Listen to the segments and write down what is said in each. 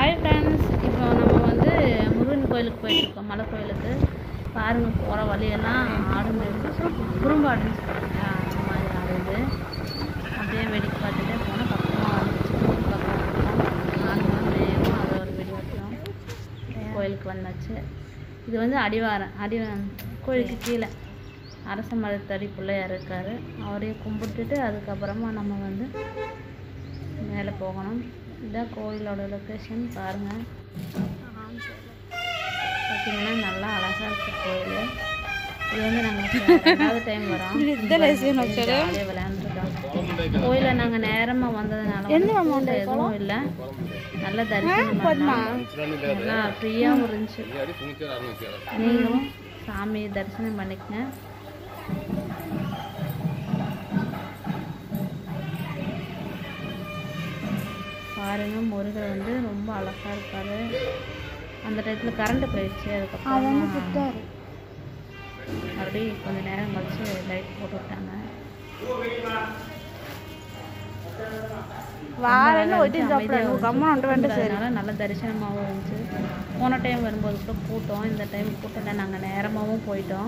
Hi friends இப்போ நம்ம வந்து முருகன் கோயிலுக்கு போயிட்டுருக்கோம் மலை கோயிலுக்கு பாருங்க போகிற வழியெல்லாம் ஆடுங்க குறும்பாடுன்னு சொல்கிறாங்க அந்த மாதிரி ஆடுது அப்படியே வேடிக்கை பார்த்துட்டே போனால் பக்கமாக வந்துச்சு பக்கம் ஆடுங்க வேகமாக அதை ஒரு வீடியோ எடுத்தோம் கோயிலுக்கு வந்தாச்சு இது வந்து அடிவாரம் அடி கோயிலுக்கு கீழே அரச மரத்தடி பிள்ளையார் இருக்கார் அவரையே கும்பிட்டுட்டு அதுக்கப்புறமா நம்ம வந்து மேலே போகணும் இதான் கோயிலோட லொக்கேஷன் பாருங்கள் பார்த்தீங்கன்னா நல்லா அழகாக இருக்குது கோயில் இது வந்து நாங்கள் ரெண்டாவது டைம் வரோம் ஜாலியாக விளையாண்டுருக்கோம் கோயிலில் நாங்கள் நேரமாக வந்ததுனால வந்து கூட்டம் எதுவும் இல்லை நல்ல தரிசனம் பண்ணலாம் நல்லா ஃப்ரீயாகவும் இருந்துச்சு நீங்களும் சாமி தரிசனம் பண்ணிக்கங்க பாருங்க முருகர் வந்து ரொம்ப அழகா இருப்பாரு அந்த டயத்தில் கரண்ட் போயிடுச்சு அதுக்கப்புறம் மறுபடியும் கொஞ்ச நேரம் கழிச்சு லைட் போட்டு விட்டாங்க வாரன்னு ஒட்டி சாப்பிடணும் கம்மா ஒன்று வேண்டு சரி அதனால நல்ல தரிசனமாகவும் இருந்துச்சு போன டைம் வரும்போது கூட கூட்டம் இந்த டைம் கூட்டம் இல்லை நாங்கள் நேரமாகவும் போயிட்டோம்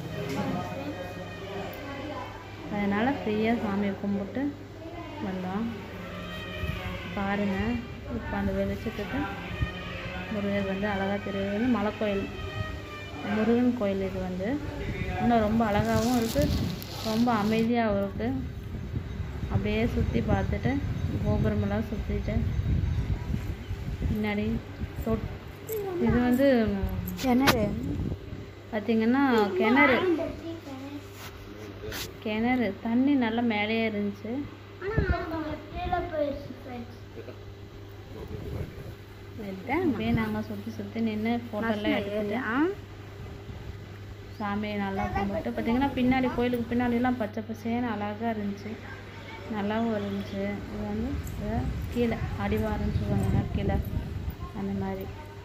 அதனால் ஃப்ரீயாக சாமியை கும்பிட்டு வந்தோம் பாருங்க இப்போ அந்த வெளிச்சத்துக்கு முருகர் வந்து அழகாக தெரியுது வந்து மலை கோயில் முருகன் கோயில் இது வந்து இன்னும் ரொம்ப அழகாகவும் இருக்குது ரொம்ப அமைதியாகவும் இருக்குது அப்படியே சுற்றி பார்த்துட்டு கோபுரமெல்லாம் சுற்றிட்டு பின்னாடி தொட் இது வந்து என்னது பார்த்திங்கன்னா கிணறு கிணறு தண்ணி நல்லா மேலேயே இருந்துச்சு அப்படியே நாங்கள் சுற்றி சுற்றி நின்று ஃபோட்டோலாம் எடுத்துட்டு சாமியை நல்லா கும்பிட்டு பார்த்தீங்கன்னா பின்னாடி கோயிலுக்கு பின்னாடிலாம் பச்சை பசேன்னு அழகாக இருந்துச்சு நல்லாவும் இருந்துச்சு இது வந்து இது கீழே அடிவாரம்னு சொல்லுவாங்க கீழே அந்த மாதிரி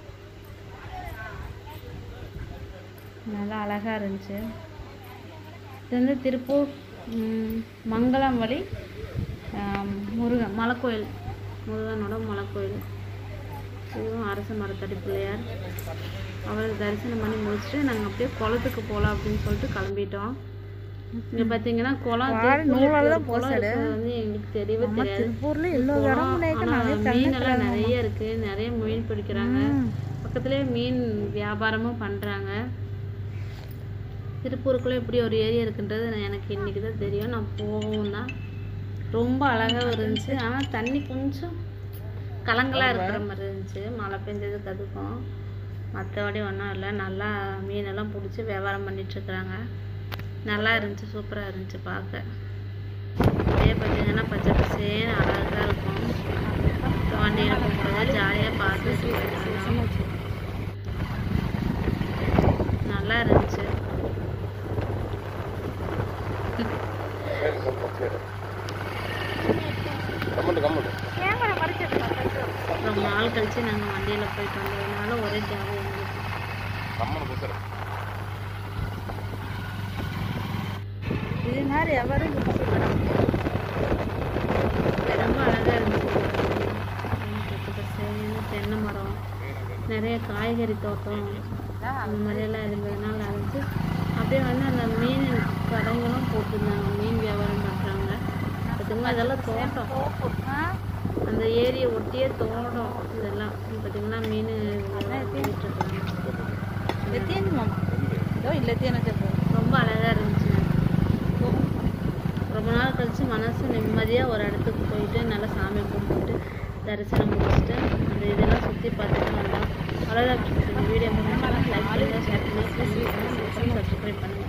நல்லா அழகாக இருந்துச்சு இது வந்து திருப்பூர் ம், மங்களம் வழி ஆம், முருகன் மலைக்கோயில் முருகனோட மலைக்கோயில் இதுவும் அரச மரத்தடி பிள்ளையார் அவரை தரிசனம் பண்ணி முடிச்சுட்டு நாங்கள் அப்படியே குளத்துக்கு போகலாம் அப்படின்னு சொல்லிட்டு கிளம்பிட்டோம் இங்கே பார்த்தீங்கன்னா குளம் திருப்பூர்ல ஒரு குளம் இருக்கிறது வந்து எங்களுக்கு தெரியவே தெரியாது திருப்பூர்ல எல்லா குளம், ஆனா மீனெல்லாம் நிறைய இருக்கு நிறைய மீன் பிடிக்கிறாங்க பக்கத்துலேயே மீன் வியாபாரமும் பண்ணுறாங்க திருப்பூருக்குள்ளே இப்படி ஒரு ஏரியா இருக்குன்றது நான் எனக்கு இன்னைக்கு தான் தெரியும் நான் போகவும் தான் ரொம்ப அழகாக இருந்துச்சு ஆனால் தண்ணி கொஞ்சம் கலங்கலாக இருக்கிற மாதிரி இருந்துச்சு மழை பெஞ்சதுக்கு அதுக்கும் மற்றபடி ஒன்றும் இல்லை நல்லா மீனெல்லாம் பிடிச்சி வியாபாரம் பண்ணிகிட்ருக்குறாங்க நல்லா இருந்துச்சு சூப்பராக இருந்துச்சு பார்க்க அப்படியே பார்த்தீங்கன்னா பச்சை பசேன்னு அழகாக இருக்கும் வண்டியில் போகும்போது ஜாலியாக பார்த்துட்டு போயிட்டு இருந்தோம். நல்லா இருந்துச்சு ரொம்ப நாள் கழிச்சு நாங்கள் வண்டியில் போயிட்டு வந்ததுனால ஒரே ஜாலியாக இருந்துச்சு இது மாதிரி எவரும் ரொம்ப அழகாக இருந்துச்சு பச்சை பசேன்னு தென்னை மரம் நிறைய காய்கறி தோட்டம் அந்த மாதிரியெல்லாம் இருந்ததுனால இருந்துச்சு அப்படியே வந்து அந்த மீன் கடைங்களும் போட்டிருந்தாங்க மீன் வியாபாரம் பண்ணுறாங்க பார்த்தீங்கன்னா இதெல்லாம் தோட்டம் அந்த ஏரியை ஒட்டியே தோட்டம் இதெல்லாம் பார்த்தீங்கன்னா மீன் விட்டுருக்காங்க எத்தேன்னு மாமா இதோ இல்லத்தேன்னு சொல்கிறேன் ரொம்ப அழகாக இருந்துச்சு ரொம்ப நாள் கழிச்சு மனசு நிம்மதியாக ஒரு இடத்துக்கு போயிட்டு நல்லா சாமி கும்பிட்டு தரிசனம் முடிச்சுட்டு அந்த இதெல்லாம் சுற்றி பார்த்துட்டு வந்தோம் அவ்வளோதான் இந்த வீடியோ முடிஞ்சா லைக் பண்ணுங்கள் ஷேர் பண்ணுங்கள் சப்ஸ்கிரைப் பண்ணுங்கள்